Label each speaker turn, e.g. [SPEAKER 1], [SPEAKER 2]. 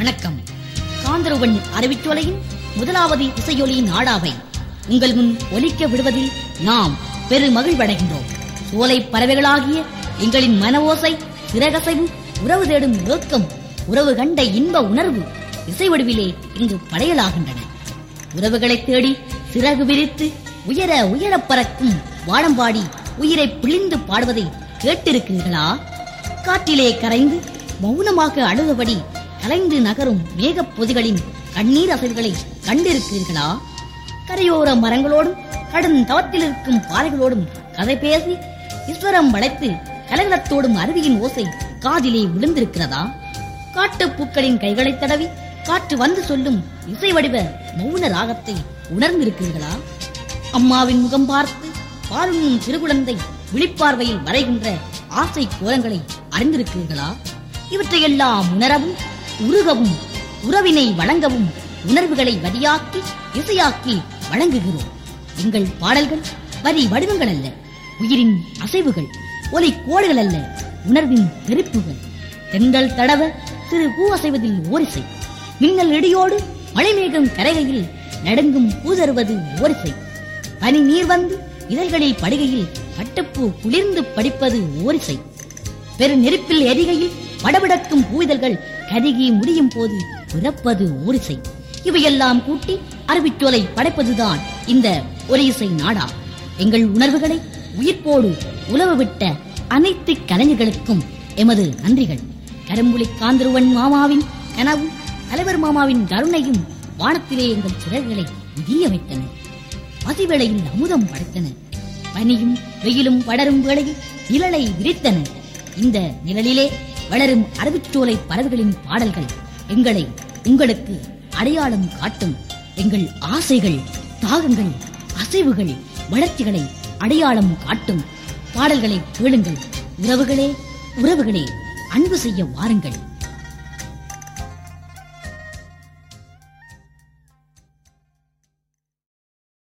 [SPEAKER 1] வணக்கம் காந்தருவன் அறிவிச்சோலையின் முதலாவது இசையொலி நாடாவை உங்கள் முன் ஒலிக்க விடுவதில் நாம் பெருமகிழ்வடைகின்றோம் சோலை பறவைகளாகிய எங்களின் மன ஓசை சிறகசைவு உறவு தேடும் நோக்கம் உறவு கண்ட இன்ப உணர்வு இசை வடிவிலே இங்கு படையலாகின்றன உறவுகளை தேடி சிறகு விரித்து உயர உயர பறக்கும் வானம்பாடி உயிரை பிழிந்து பாடுவதை கேட்டிருக்கிறீர்களா காற்றிலே கரைந்து மௌனமாக அழுதபடி கலைந்து நகரும் மேகப் பொதிகளின் கண்ணீர் அசைவுகளை கண்டிருக்கிறீர்களா கரையோர மரங்களோடும் கடும் தவத்தில் இருக்கும் பாறைகளோடும் கதை பேசி ஈஸ்வரம் வளைத்து கலகலத்தோடும் அருவியின் ஓசை காதிலே விழுந்திருக்கிறதா காட்டுப் பூக்களின் கைகளைத் தடவி காற்று வந்து சொல்லும் இசை வடிவ மௌன ராகத்தை உணர்ந்திருக்கிறீர்களா அம்மாவின் முகம் பார்த்து பாலுண்ணும் சிறுகுழந்தை விழிப்பார்வையில் வரைகின்ற ஆசை கோலங்களை அறிந்திருக்கிறீர்களா இவற்றையெல்லாம் உணரவும் உருகவும் உறவினை வழங்கவும் உணர்வுகளை வரியாக்கி இசையாக்கி வழங்குகிறோம் எங்கள் பாடல்கள் வரி வடிவங்கள் அல்ல உயிரின் அசைவுகள் ஒலி கோடுகள் அல்ல உணர்வின் தெரிப்புகள் தென்றல் தடவ சிறு பூ அசைவதில் ஓரிசை மின்னல் இடியோடு மழைமேகம் கரைகையில் நடுங்கும் பூதருவது ஓரிசை பனி நீர் வந்து இதழ்களில் படுகையில் பட்டுப்பூ குளிர்ந்து படிப்பது ஓரிசை பெரு நெருப்பில் எரிகையில் படபடக்கும் பூவிதழ்கள் கருகி முடியும் போது பிறப்பது ஓரிசை இவையெல்லாம் கூட்டி அறிவிச்சோலை படைப்பதுதான் இந்த ஒலியிசை நாடா எங்கள் உணர்வுகளை உயிர்ப்போடு உழவு விட்ட அனைத்து கலைஞர்களுக்கும் எமது நன்றிகள் கரும்புலி காந்தருவன் மாமாவின் கனவு தலைவர் மாமாவின் கருணையும் வானத்திலே எங்கள் சிறகுகளை விதிய வைத்தன மதிவேளையில் அமுதம் படைத்தன பனியும் வெயிலும் வளரும் வேளையில் நிழலை விரித்தன இந்த நிழலிலே வளரும் அரபிச்சோலை பறவைகளின் பாடல்கள் எங்களை உங்களுக்கு அடையாளம் காட்டும் எங்கள் ஆசைகள் தாகங்கள் அசைவுகள் வளர்ச்சிகளை அடையாளம் காட்டும் பாடல்களை கேளுங்கள் உறவுகளே உறவுகளே அன்பு செய்ய வாருங்கள்